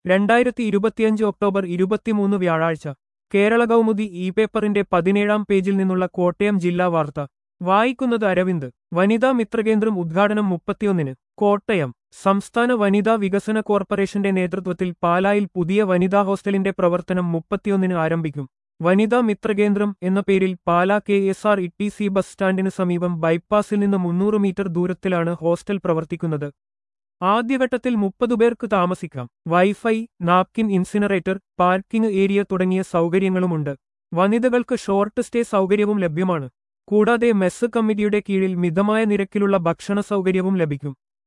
രണ്ടായിരത്തി ഇരുപത്തിയഞ്ച് ഒക്ടോബർ ഇരുപത്തിമൂന്ന് വ്യാഴാഴ്ച കേരള കൗമുദി ഇ പേപ്പറിന്റെ പതിനേഴാം പേജിൽ നിന്നുള്ള കോട്ടയം ജില്ലാ വാർത്ത വായിക്കുന്നത് അരവിന്ദ് വനിതാ മിത്രകേന്ദ്രം ഉദ്ഘാടനം മുപ്പത്തിയൊന്നിന് കോട്ടയം സംസ്ഥാന വനിതാ വികസന കോർപ്പറേഷന്റെ നേതൃത്വത്തിൽ പാലായിൽ പുതിയ വനിതാ ഹോസ്റ്റലിന്റെ പ്രവർത്തനം മുപ്പത്തിയൊന്നിന് ആരംഭിക്കും വനിതാ മിത്രകേന്ദ്രം എന്ന പേരിൽ Pala K S R E T C bus സ്റ്റാൻഡിന് സമീപം ബൈപ്പാസിൽ നിന്ന് മുന്നൂറ് മീറ്റർ ദൂരത്തിലാണ് ഹോസ്റ്റൽ പ്രവർത്തിക്കുന്നത് ആദ്യഘട്ടത്തിൽ മുപ്പത് പേർക്ക് താമസിക്കാം wifi napkin incinerator parking area തുടങ്ങിയ സൗകര്യങ്ങളുമുണ്ട് വനിതകൾക്ക് ഷോർട്ട് സ്റ്റേ സൗകര്യവും ലഭ്യമാണ് കൂടാതെ മെസ്സ് കമ്മിറ്റിയുടെ കീഴിൽ മിതമായ നിരക്കിലുള്ള ഭക്ഷണ സൗകര്യവും ലഭിക്കും